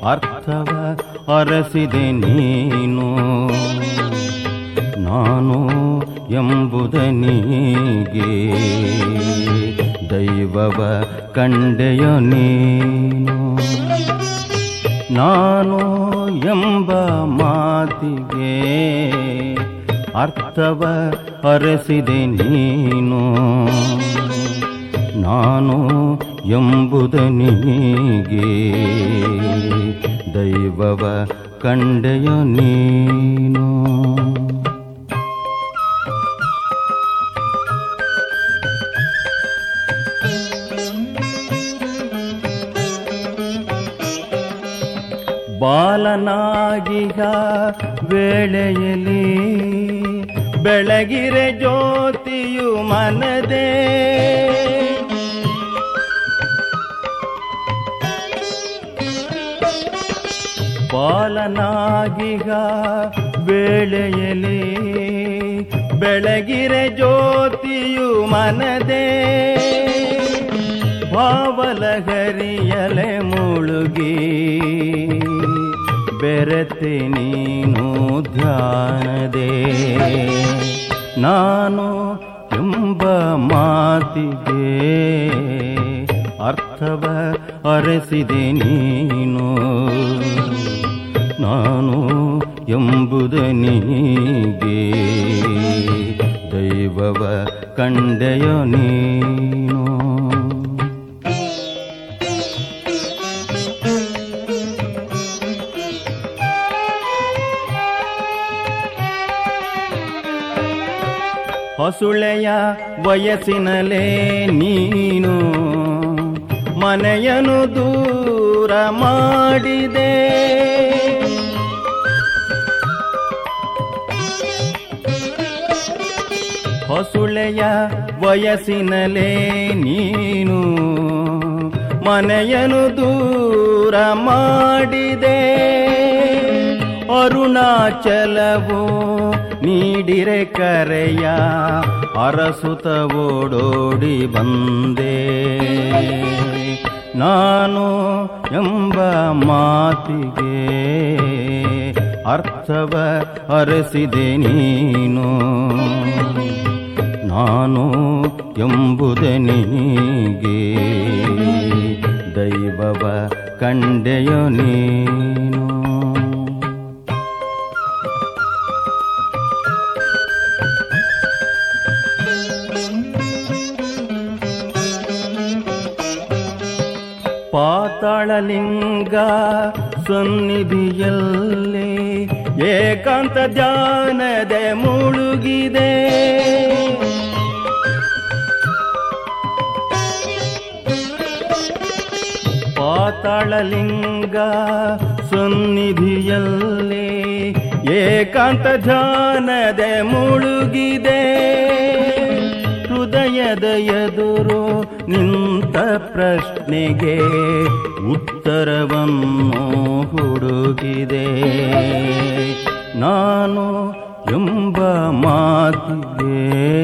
ಅರ್ಥವ ಅರಸಿದೆ ನೀನು ನಾನು ಎಂಬುದನಿಗೆ ದೈವವ ಕಂಡೆಯ ನೀನು ನಾನು ಎಂಬ ಮಾತಿಗೆ ಅರ್ಥವ ಅರಸಿದೆ ನೀನು ನಾನು ಎಂಬುದನಿಗೆ ದೈವವ ಕಂಡೆಯ ನೀನು ಬಾಲನಾಗಿಗ ವೇಳೆಯಲ್ಲಿ ಬೆಳಗಿರೆ ಜ್ಯೋತಿಯು ಮನದೇ ಬಾಲನಾಗಿಗ ವೇಳೆಯಲ್ಲಿ ಬೆಳಗಿರೆ ಜ್ಯೋತಿಯು ಮನದೇ ಭಾವಲಹರಿಯಲೆ ಮುಳುಗಿ ಬೆರತೆ ನೀನು ಧ್ಯಾನದೆ ನಾನು ಎಂಬ ಮಾತಿಗೆ ಅರ್ಥವ ಅರಸಿದೆ ನೀನು ನಾನು ಎಂಬುದನಿಗೆ ದೈವವ ಕಂಡೆಯ ನೀನು ಹೊಸುಳೆಯ ವಯಸ್ಸಿನಲೇ ನೀನು ಮನೆಯನು ದೂರ ಮಾಡಿದೆ ಹೊಸುಳೆಯ ವಯಸ್ಸಿನಲೇ ನೀನು ಮನೆಯನು ದೂರ ಮಾಡಿದೆ ಅರುಣಾಚಲವು ನೀಡಿರೆ ಕರೆಯ ಅರಸುತ ಓಡೋಡಿ ಬಂದೆ ನಾನು ಎಂಬ ಮಾತಿಗೆ ಅರ್ಥವ ಅರಸಿದೆ ನೀನು ನಾನು ಎಂಬುದನಿಗೆ ದೈವವ ಕಂಡೆಯ ನೀನು ಪಾತಾಳಲಿಂಗ ಸನ್ನಿಧಿಯಲ್ಲಿ ಏಕಾಂತ ಧ್ಯಾನದೆ ಮುಳುಗಿದೆ ಪಾತಾಳಲಿಂಗ ಸನ್ನಿಧಿಯಲ್ಲಿ ಏಕಾಂತ ಧ್ಯಾನದೆ ಮುಳುಗಿದೆ ಹೃದಯದ ಎದುರು ನಿಂತ ಪ್ರಶ್ನೆಗೆ ಉತ್ತರವನ್ನು ಹುಡುಗಿದೆ ನಾನು ಎಂಬ ಮಾತಿಗೆ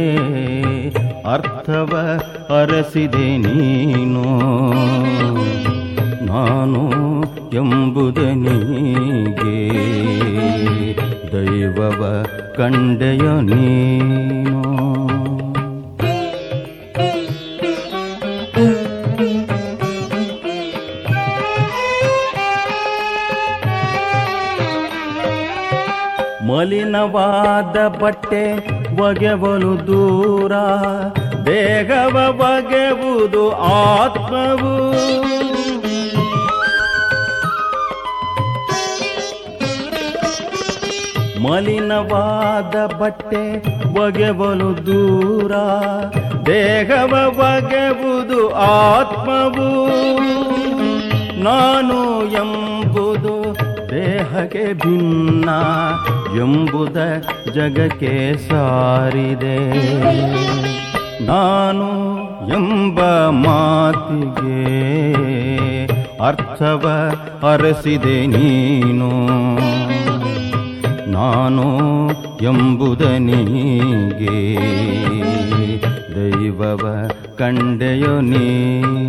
ಅರ್ಥವ ಅರಸಿದೆ ನೀನು ನಾನು ಎಂಬುದನಿಗೆ ದೈವವ ಕಂಡೆಯ ನೀನು ಮಲಿನವಾದ ಬಟ್ಟೆ ಒಗೆವಲು ದೂರ ದೇಹವ ಬಗೆವುದು ಆತ್ಮವು ಮಲಿನವಾದ ಬಟ್ಟೆ ಒಗೆವಲು ದೂರ ದೇಹವ ಬಗೆವುದು ಆತ್ಮವು ನಾನು ಎಂಬುದು ದೇಹಕ್ಕೆ ಭಿನ್ನ ಎಂಬುದ ಜಗಕ್ಕೆ ಸಾರಿದೆ ನಾನು ಎಂಬ ಮಾತಿಗೆ ಅರ್ಥವ ಅರಸಿದೆ ನೀನು ನಾನು ಎಂಬುದನಿಗೆ ದೈವವ ಕಂಡೆಯೋ ನೀನು